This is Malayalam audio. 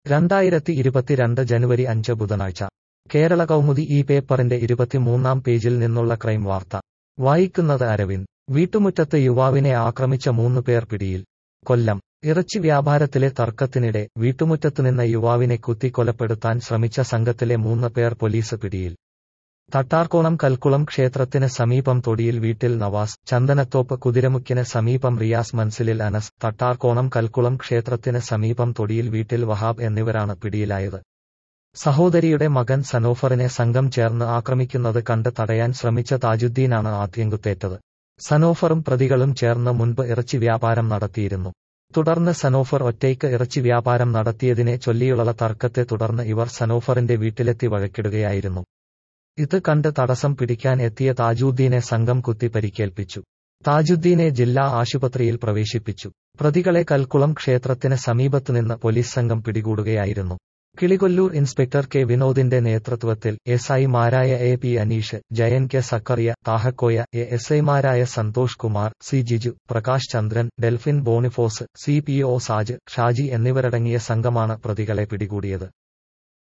രണ്ടായിരത്തി ഇരുപത്തിരണ്ട് ജനുവരി അഞ്ച് ബുധനാഴ്ച കേരള കൗമുദി ഈ പേപ്പറിന്റെ ഇരുപത്തിമൂന്നാം പേജിൽ നിന്നുള്ള ക്രൈം വാർത്ത വായിക്കുന്നത് അരവിന്ദ് വീട്ടുമുറ്റത്ത് യുവാവിനെ ആക്രമിച്ച മൂന്ന് പേർ പിടിയിൽ കൊല്ലം ഇറച്ചി വ്യാപാരത്തിലെ തർക്കത്തിനിടെ വീട്ടുമുറ്റത്തുനിന്ന യുവാവിനെ കുത്തിക്കൊലപ്പെടുത്താൻ ശ്രമിച്ച സംഘത്തിലെ മൂന്ന് പേർ പോലീസ് പിടിയിൽ തട്ടാർക്കോണം കൽക്കുളം ക്ഷേത്രത്തിന് സമീപം തൊടിയിൽ വീട്ടിൽ നവാസ് ചന്ദനത്തോപ്പ് കുതിരമുക്കിന് സമീപം റിയാസ് മൻസിലിൽ അനസ് തട്ടാർക്കോണം കൽക്കുളം ക്ഷേത്രത്തിന് സമീപം തൊടിയിൽ വീട്ടിൽ വഹാബ് എന്നിവരാണ് പിടിയിലായത് സഹോദരിയുടെ മകൻ സനോഫറിനെ സംഘം ചേർന്ന് ആക്രമിക്കുന്നത് കണ്ട് തടയാൻ ശ്രമിച്ച താജുദ്ദീനാണ് ആദ്യം കുത്തേറ്റത് സനോഫറും പ്രതികളും ചേർന്ന് മുൻപ് ഇറച്ചി വ്യാപാരം നടത്തിയിരുന്നു തുടർന്ന് സനോഫർ ഒറ്റയ്ക്ക് ഇറച്ചി വ്യാപാരം നടത്തിയതിനെ ചൊല്ലിയുള്ള തർക്കത്തെ തുടർന്ന് ഇവർ സനോഫറിന്റെ വീട്ടിലെത്തി വഴക്കിടുകയായിരുന്നു ഇത് കണ്ട് തടസ്സം പിടിക്കാൻ എത്തിയ താജുദ്ദീനെ സംഘം കുത്തി പരിക്കേൽപ്പിച്ചു താജുദ്ദീനെ ജില്ലാ ആശുപത്രിയിൽ പ്രവേശിപ്പിച്ചു പ്രതികളെ കൽക്കുളം ക്ഷേത്രത്തിന് സമീപത്തുനിന്ന് പോലീസ് സംഘം പിടികൂടുകയായിരുന്നു കിളികൊല്ലൂർ ഇൻസ്പെക്ടർ കെ വിനോദിന്റെ നേതൃത്വത്തിൽ എസ് ഐമാരായ A P Aneesh Jayan K Sakkariya Thahakoya A S ഐമാരായ Santhosh Kumar C Jiju Prakash Chandran Delphin Boniface C P O Saj Shaji എന്നിവരടങ്ങിയ സംഘമാണ് പ്രതികളെ പിടികൂടിയത്